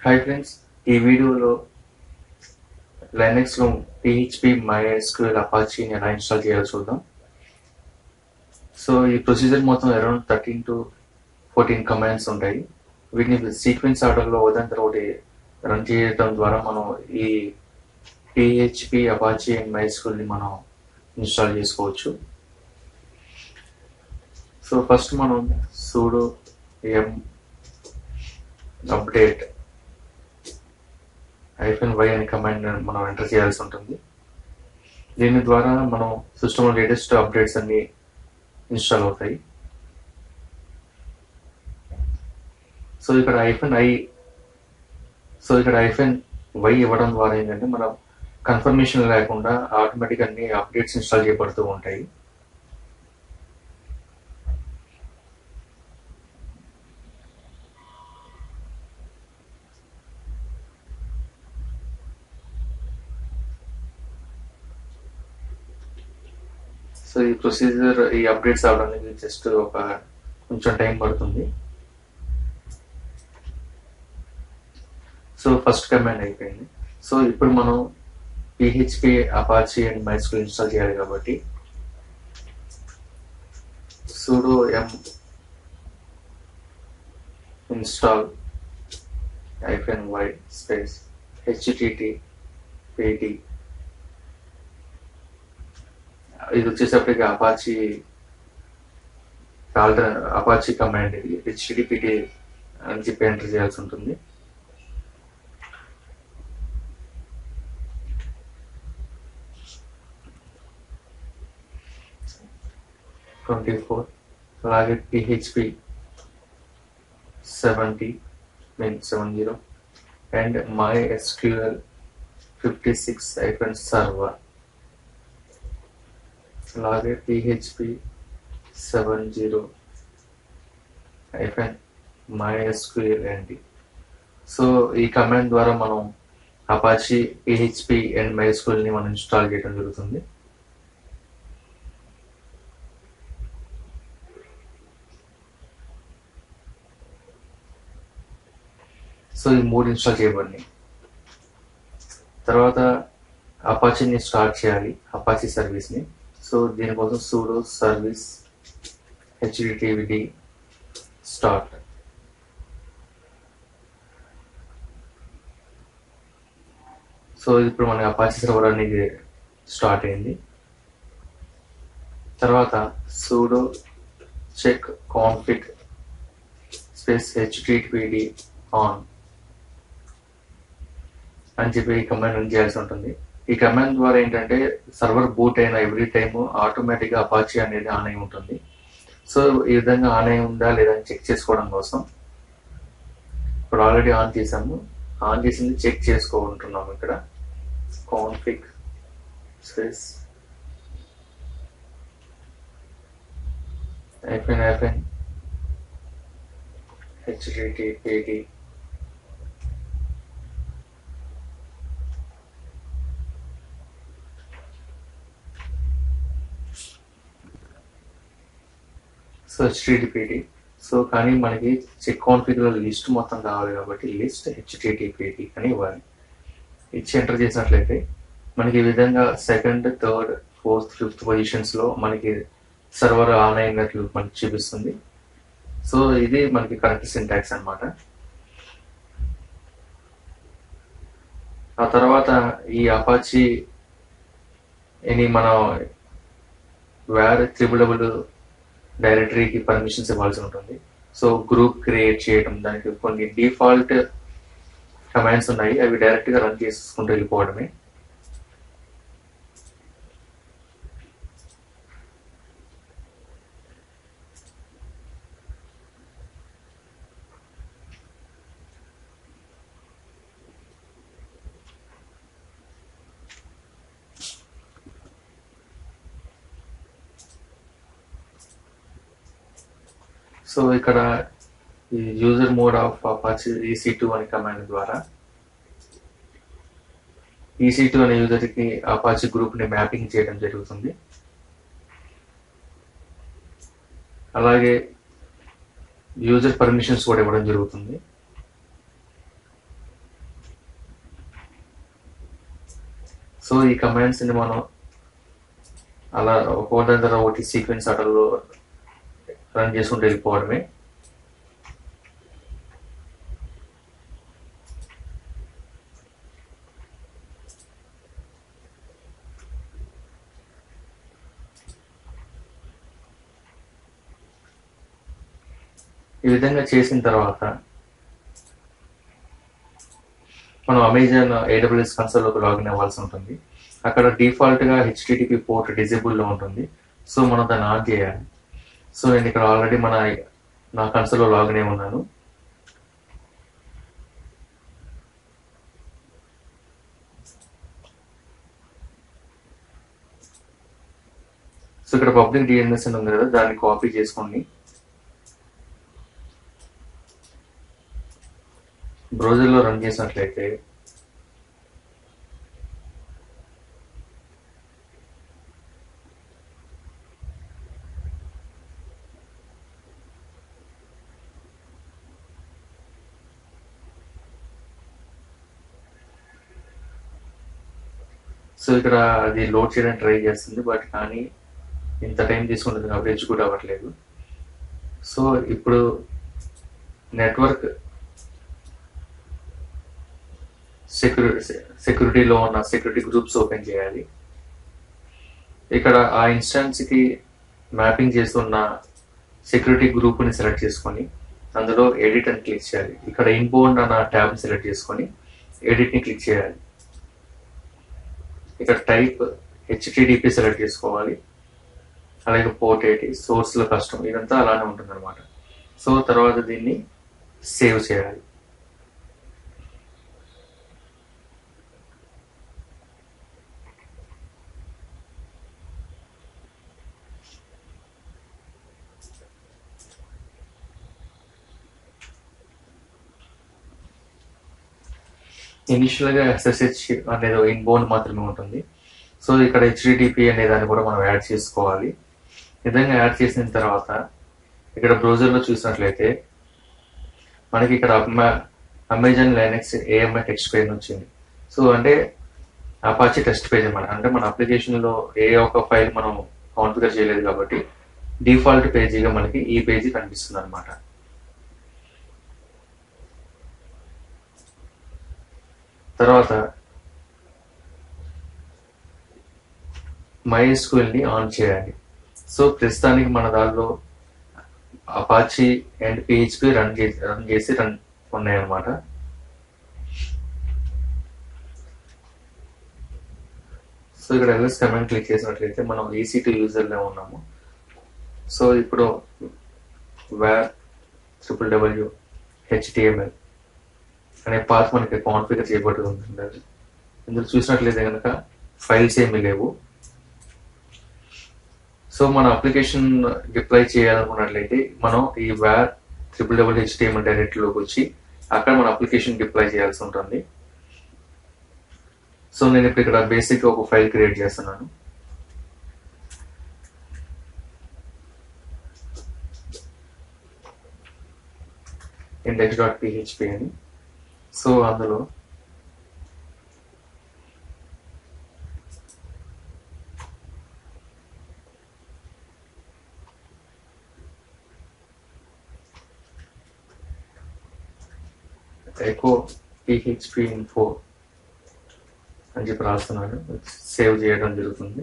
Hi friends ఈ వీడియోలో లైనక్స్లో PHP MySQL అపాచీని ఎలా ఇన్స్టాల్ చేయాలో చూద్దాం సో ఈ ప్రొసీజర్ మొత్తం around thirteen to fourteen commands ఉంటాయి వీటిని సీక్వెన్స్ ఆర్డర్లో ఒకదాని తర్వాత ఒకటి రన్ చేయడం ద్వారా మనం ఈ పిహెచ్పి అపాచీ అండ్ మైస్క్యూఎల్ని మనం ఇన్స్టాల్ చేసుకోవచ్చు సో ఫస్ట్ మనం sudo yum update hyphen Y అనే కమాండ్ మనం ఎంటర్ చేయాల్సి ఉంటుంది దీని ద్వారా మనం సిస్టంలో లేటెస్ట్ అప్డేట్స్ అన్ని ఇన్స్టాల్ అవుతాయి సో ఇక్కడ ఐఫన్ ఐ సో ఇక్కడ ఐఫన్ వై ఇవ్వడం ద్వారా ఏంటంటే మనం కన్ఫర్మేషన్ లేకుండా ఆటోమేటిక్ అన్ని అప్డేట్స్ ఇన్స్టాల్ చేయబడుతూ ఉంటాయి సో ఈ ప్రొసీజర్ ఈ అప్డేట్స్ అవడానికి జస్ట్ ఒక కొంచెం టైం పడుతుంది సో ఫస్ట్ కమాండ్ అయిపోయింది సో ఇప్పుడు మనం PHP Apache and MySQL install చేయాలి కాబట్టి sudo m install hyphen y space http pd ఇది వచ్చేసప్పటికి అపాచీ ఆల్టర్ అపాచీ కమాండ్ ఇది హెచ్డిపిటి అని చెప్పి ఎంటర్ చేయాల్సి ఉంటుంది ట్వంటీ ఫోర్ అలాగే PHP seventy mean seven zero and MySQL fifty six hyphen server అలాగే PHP seven zero hyphen MySQL అండి సో ఈ కమాండ్ ద్వారా మనం అపాచీ పిహెచ్పి అండ్ మైస్క్యూఎల్ని మనం ఇన్స్టాల్ చేయడం జరుగుతుంది సో ఈ మూడు ఇన్స్టాల్ చేయబడినాయి తర్వాత అపాచీని స్టార్ట్ చేయాలి అపాచీ సర్వీస్ని సో దీనికోసం సూడో సర్వీస్ హెచ్డిటివిడి స్టార్ట్ సో ఇప్పుడు మన అపాచీ సర్వర్ అనేది స్టార్ట్ అయింది తర్వాత సూడో చెక్ కాన్ఫిగ్ స్పేస్ హెచ్డిటివిడి ఆన్ అని చెప్పి ఈ కమాండ్ రన్ చేయాల్సి ఉంటుంది ఈ కమాండ్ ద్వారా ఏంటంటే సర్వర్ బూట్ అయిన ఎవ్రీ టైమ్ ఆటోమేటిక్ గా అపాచీ అనేది ఆన్ అయి ఉంటుంది సో ఈ విధంగా ఆన్ అయి ఉందా లేదా అని చెక్ చేసుకోవడం కోసం ఇప్పుడు ఆల్రెడీ ఆన్ చేసాము ఆన్ చేసింది చెక్ చేసుకోకుంటున్నాము ఇక్కడ కాన్ఫిగ్ స్పేస్ అయిపోయిన అయిపోయింది హెచ్డిటిపిడి సో హెచ్టిటిపిడి సో కానీ మనకి చెక్ కాన్ఫిగర్ లిస్ట్ మొత్తం కావాలి కాబట్టి లిస్ట్ హెచ్టిటిపిడి అని ఇవ్వాలి ఇచ్చి ఎంటర్ చేసినట్లయితే మనకి ఈ విధంగా second third fourth fifth positions లో మనకి సర్వర్ ఆన్ అయినట్లు మనకి చూపిస్తుంది సో ఇది మనకి కరెక్ట్ సింటాక్స్ అనమాట ఆ తర్వాత ఈ అపాచీ ఎనీ మనం వేర్ త్రిబుల్ డబుల్ డైరెక్టరీకి పర్మిషన్స్ ఇవ్వాల్సి ఉంటుంది సో గ్రూప్ క్రియేట్ చేయడం దానికి కొన్ని డిఫాల్ట్ కమాండ్స్ ఉన్నాయి అవి డైరెక్ట్ గా రన్ చేసుకుంటూ వెళ్ళిపోవడమే సో ఇక్కడ ఈ user mode of Apache EC two అనే కమాండ్ ద్వారా ఈసీ టూ అనే యూజర్కి అపాచీ గ్రూప్ ని మ్యాపింగ్ చేయడం జరుగుతుంది అలాగే యూజర్ పర్మిషన్స్ కూడా ఇవ్వడం జరుగుతుంది సో ఈ కమాండ్స్ ని మనం అలా ఒకటి దగ్గర ఒకటి సీక్వెన్స్ ఆర్డర్లో రన్ చేసుకుంటూ వెళ్ళిపోవడమే ఈ విధంగా చేసిన తర్వాత మనం అమెజాన్ ఏడబ్ల్యూఎస్ కన్సోల్లోకి లాగిన్ అవ్వాల్సి ఉంటుంది అక్కడ డిఫాల్ట్ గా హెచ్టిటిపి పోర్ట్ డిజేబుల్ లో ఉంటుంది సో మనం దాన్ని ఆన్ చేయాలి సో నేను ఇక్కడ ఆల్రెడీ మన నా కన్సోల్లో లాగిన్ అయి ఉన్నాను సో ఇక్కడ పబ్లిక్ డిఎన్ఎస్ అని ఉంది కదా దాన్ని కాపీ చేసుకోండి బ్రౌజర్లో రన్ చేసినట్లయితే సో ఇక్కడ అది లోడ్ చేయడానికి ట్రై చేస్తుంది బట్ కానీ ఇంత టైం తీసుకుంటుంది కాబట్టి ఎగ్జిక్యూట్ అవ్వట్లేదు సో ఇప్పుడు నెట్వర్క్ సెక్యూరిటీ సెక్యూరిటీలో ఉన్న సెక్యూరిటీ గ్రూప్స్ ఓపెన్ చేయాలి ఇక్కడ ఆ ఇన్స్టాన్స్ కి మ్యాపింగ్ చేస్తున్న సెక్యూరిటీ గ్రూప్ ని సెలెక్ట్ చేసుకొని అందులో ఎడిట్ అని క్లిక్ చేయాలి ఇక్కడ ఇన్బోర్డ్ అన్న ట్యాబ్ ని సెలెక్ట్ చేసుకొని ఎడిట్ ని క్లిక్ చేయాలి ఇక్కడ టైప్ హెచ్టిడిపి సెలెక్ట్ చేసుకోవాలి అలాగే పోర్ట్ ఎయిటీ సోర్స్ లో కష్టం ఇదంతా అలానే ఉంటుంది అనమాట సో తర్వాత దీన్ని సేవ్ చేయాలి ఇనిషియల్ గా ఎస్ఎస్హెచ్ అనేది ఇన్బోర్న్ మాత్రమే ఉంటుంది సో ఇక్కడ హెచ్డిటిపి అనే దాన్ని కూడా మనం యాడ్ చేసుకోవాలి ఈ విధంగా యాడ్ చేసిన తర్వాత ఇక్కడ బ్రౌజర్ లో చూసినట్లయితే మనకి ఇక్కడ Amazon Linux AMI text page వచ్చింది సో అంటే అపాచీ టెస్ట్ పేజ్ అనమాట అంటే మన అప్లికేషన్ లో ఏ ఒక్క ఫైల్ మనం కాన్ఫిగర్ చేయలేదు కాబట్టి డిఫాల్ట్ పేజీగా మనకి ఈ పేజీ కనిపిస్తుంది అనమాట తర్వాత మైఎస్క్యూఎల్ ని ఆన్ చేయాలి సో ప్రస్తుతానికి మన దానిలో అపాచీ అండ్ పిహెచ్పి రన్ చేసి రన్ చేసి రన్ ఉన్నాయన్నమాట సో ఇక్కడ ఎల్ఎస్ కమెంట్ క్లిక్ చేసినట్లయితే మనం ఈసీ టు యూజర్లో ఉన్నాము సో ఇప్పుడు వేర్ ట్రిపుల్ డబ్ల్యూ హెచ్టిఎంఎల్ అనే పాత్ మనకి కాన్ఫిగర్ చేయబడి ఉంటుంది ఇందులో చూసినట్లయితే కనుక ఫైల్స్ ఏమీ లేవు సో మన అప్లికేషన్ డిప్లై చేయాలనుకున్నట్లయితే మనం ఈ వేర్ ట్రిపుల్ డబుల్ హెచ్టిఎంఎల్ డైరెక్టరీలోకి వచ్చి అక్కడ మన అప్లికేషన్ డిప్లై చేయాల్సి ఉంటుంది సో నేను ఇప్పుడు ఇక్కడ బేసిక్ ఒక ఫైల్ క్రియేట్ చేస్తున్నాను ఇండెక్స్ డాట్ పిహెచ్పి అని సో అందులో ఎకో పిహెచ్పి ఇన్ఫో అని చెప్పి రాస్తున్నాను సేవ్ చేయడం జరుగుతుంది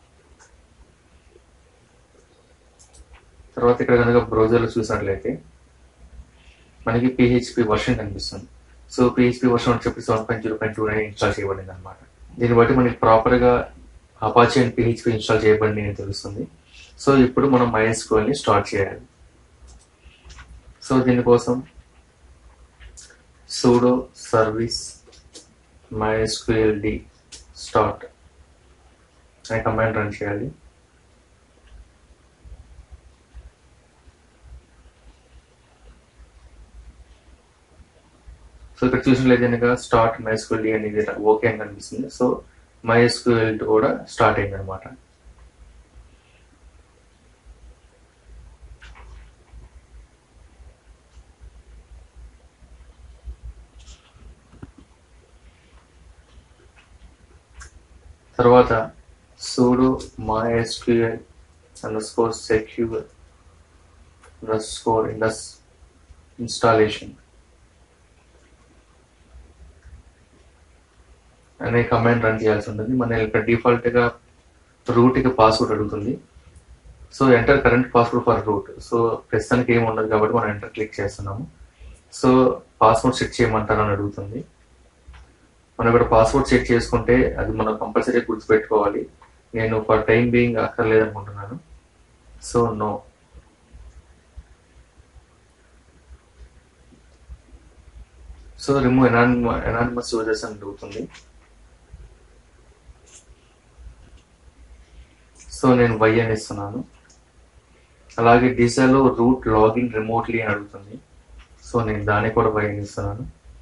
తర్వాత ఇక్కడ కనుక బ్రౌజర్లో చూసినట్లయితే మనకి పిహెచ్పి వర్షన్ కనిపిస్తుంది సో పిహెచ్పి వర్షన్ వచ్చి seven point zero point two nine install చేయబడింది అనమాట దీన్ని బట్టి మనకి ప్రాపర్గా అపాచీ అండ్ పిహెచ్పి ఇన్స్టాల్ చేయబడింది అని తెలుస్తుంది సో ఇప్పుడు మనం మైఎస్క్యూఎల్ని స్టార్ట్ చేయాలి సో దీనికోసం sudo service mysqld start అనే కమాండ్ రన్ చేయాలి సో ఇక్కడ చూసినట్లయితే కనుక స్టార్ట్ మైస్క్యూఎల్ అనేది ఓకే అని కనిపిస్తుంది సో మైస్క్యూఎల్ కూడా స్టార్ట్ అయింది అనమాట తర్వాత sudo mysql underscore secure underscore indus installation అనే కమాండ్ రన్ చేయాల్సి ఉంటుంది మన ఇక్కడ డిఫాల్ట్గా రూట్కి పాస్వర్డ్ అడుగుతుంది so enter current password for root so ప్రస్తుతానికి ఏమి ఉండదు కాబట్టి మనం ఎంటర్ క్లిక్ చేస్తున్నాము సో పాస్వర్డ్ సెట్ చేయమంటారని అడుగుతుంది మనం ఇక్కడ పాస్వర్డ్ సెట్ చేసుకుంటే అది మనం కంపల్సరీ గుర్తుపెట్టుకోవాలి నేను ఫర్ టైం బీయింగ్ అక్కర్లేదు అనుకుంటున్నాను so no so remove anonym anonymous users అని అడుగుతుంది సో నేను వై అని ఇస్తున్నాను అలాగే డిజాలో రూట్ లాగిన్ రిమోట్లీ అని అడుగుతుంది సో నేను దాన్ని కూడా వై అని ఇస్తున్నాను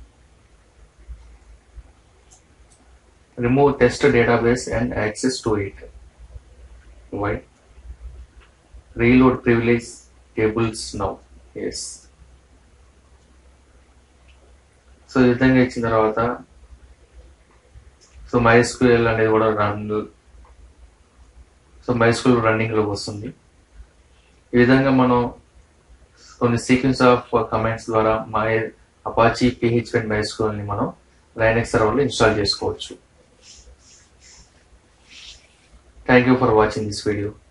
remove test database and access to it. Why? Reload privilege tables now. Yes. So ఈ విధంగా ఇచ్చిన తర్వాత సో మైస్క్యూఎల్ అనేది కూడా రన్ సో మైస్క్యూఎల్ రన్నింగ్లోకి వస్తుంది ఈ విధంగా మనం కొన్ని సీక్వెన్స్ ఆఫ్ కమెంట్స్ ద్వారా మై అపాచీ పిహెచ్ అండ్ మైస్క్యూఎల్ని మనం లైనెక్స్ సర్వర్లో ఇన్స్టాల్ చేసుకోవచ్చు Thank you for watching this video.